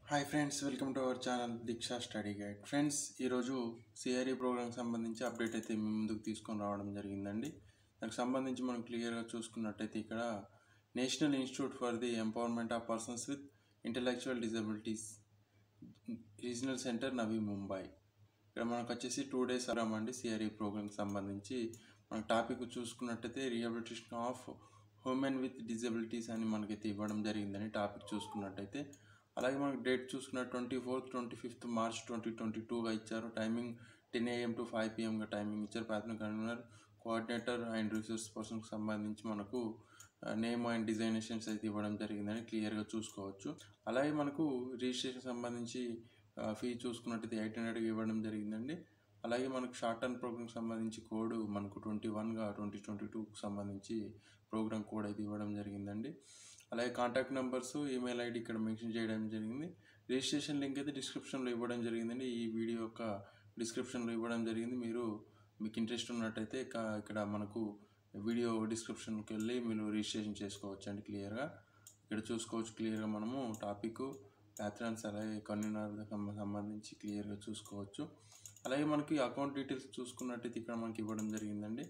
hi friends welcome to our channel Deeksha study guide friends ఈరోజు CRE programme సంబంధించి update అయితే మీ ముందుకు తీసుకొని రావడం జరిగిందండి దానికి సంబంధించి మనం క్లియర్గా చూసుకున్నట్టయితే ఇక్కడ National Institute for the Empowerment of Persons with Intellectual Disabilities Regional Centre Navi Mumbai ఇక్కడ మనకు వచ్చేసి టూ డేస్ అరామ్ అండి సిఆర్ఈ ప్రోగ్రామ్కి సంబంధించి మన టాపిక్ చూసుకున్నట్టయితే rehabilitation of human with disabilities అని మనకైతే ఇవ్వడం జరిగిందని టాపిక్ చూసుకున్నట్టయితే అలాగే మనకి డేట్ చూసుకున్న twenty fourth twenty fifth March twenty twenty టూగా ఇచ్చారు timing ten AM to five పిఎంగా టైమింగ్ ఇచ్చారు ప్రాథమిక కన్వీనర్ కోఆర్డినేటర్ అండ్ రిసోర్స్ పర్సన్కి సంబంధించి మనకు నేమ్ అండ్ డిజైనేషన్స్ అయితే ఇవ్వడం జరిగిందని క్లియర్గా చూసుకోవచ్చు అలాగే మనకు రిజిస్ట్రేషన్ సంబంధించి ఫీ చూసుకున్నట్టయితే ఎయిట్ హండ్రెడ్గా ఇవ్వడం జరిగిందండి అలాగే మనకు షార్ట్ టర్మ్ ప్రోగ్రామ్ సంబంధించి కోడ్ మనకు ట్వంటీ వన్గా ట్వంటీ ట్వంటీ టూకి సంబంధించి ప్రోగ్రామ్ కోడ్ అయితే ఇవ్వడం జరిగిందండి అలాగే కాంటాక్ట్ నెంబర్స్ ఈమెయిల్ ఐడి ఇక్కడ మెన్షన్ చేయడం జరిగింది రిజిస్ట్రేషన్ లింక్ అయితే డిస్క్రిప్షన్లో ఇవ్వడం జరిగిందండి ఈ వీడియో యొక్క డిస్క్రిప్షన్లో ఇవ్వడం జరిగింది మీరు మీకు ఇంట్రెస్ట్ ఉన్నట్టయితే ఇక- ఇక్కడ మనకు వీడియో డిస్క్రిప్షన్కి వెళ్ళి మీరు రిజిస్ట్రేషన్ చేసుకోవచ్చు అండి క్లియర్గా ఇక్కడ చూసుకోవచ్చు క్లియర్గా మనము టాపిక్ ప్యాథ్రాన్స్ అలాగే కన్వీనర్ సంబంధించి క్లియర్గా చూసుకోవచ్చు అలాగే మనకి అకౌంట్ డీటెయిల్స్ చూసుకున్నట్టయితే ఇక్కడ మనకి ఇవ్వడం జరిగిందండి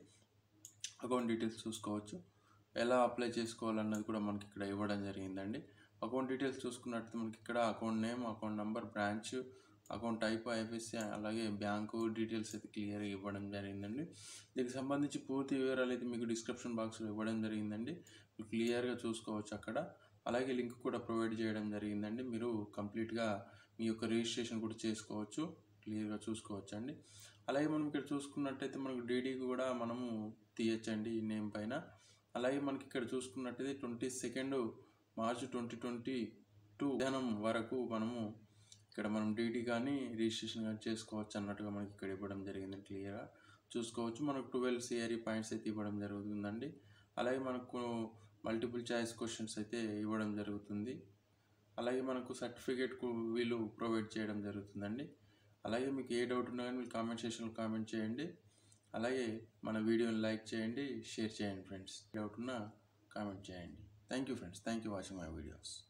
అకౌంట్ డీటెయిల్స్ చూసుకోవచ్చు ఎలా అప్లై చేసుకోవాలన్నది కూడా మనకి ఇక్కడ ఇవ్వడం జరిగిందండి అకౌంట్ డీటెయిల్స్ చూసుకున్నట్టు మనకి ఇక్కడ account name account number branch account type IFSC అలాగే బ్యాంకు డీటెయిల్స్ అయితే క్లియర్గా ఇవ్వడం జరిగిందండి దీనికి సంబంధించి పూర్తి వివరాలు అయితే మీకు డిస్క్రిప్షన్ బాక్స్లో ఇవ్వడం జరిగిందండి మీరు క్లియర్గా చూసుకోవచ్చు అక్కడ అలాగే లింక్ కూడా ప్రొవైడ్ చేయడం జరిగిందండి మీరు కంప్లీట్గా మీ యొక్క రిజిస్ట్రేషన్ కూడా చేసుకోవచ్చు క్లియర్గా చూసుకోవచ్చు అండి అలాగే మనం ఇక్కడ చూసుకున్నట్టయితే మనకు డీడీ కూడా మనము తీయచ్చండి ఈ నేమ్ పైన అలాగే మనకి ఇక్కడ చూసుకున్నట్టయితే twenty second March twenty twenty two మధ్యాహ్నం వరకు మనము ఇక్కడ మనం డీడీ కానీ రిజిస్ట్రేషన్ కానీ చేసుకోవచ్చు అన్నట్టుగా మనకి ఇక్కడ ఇవ్వడం జరిగింది క్లియర్గా చూసుకోవచ్చు మనకు ట్వెల్వ్ సిఆర్ఈ పాయింట్స్ అయితే ఇవ్వడం జరుగుతుందండి అలాగే మనకు మల్టిపుల్ చాయిస్ క్వశ్చన్స్ అయితే ఇవ్వడం జరుగుతుంది అలాగే మనకు సర్టిఫికేట్ వీళ్ళు ప్రొవైడ్ చేయడం జరుగుతుందండి అలాగే మీకు ఏ డౌట్ ఉన్నా కానీ మీరు కామెంట్ సెక్షన్లో కామెంట్ చేయండి అలాగే మన వీడియోని లైక్ చేయండి షేర్ చేయండి ఫ్రెండ్స్ డౌట్ ఉన్నా కామెంట్ చేయండి thank you friends thank you watching my videos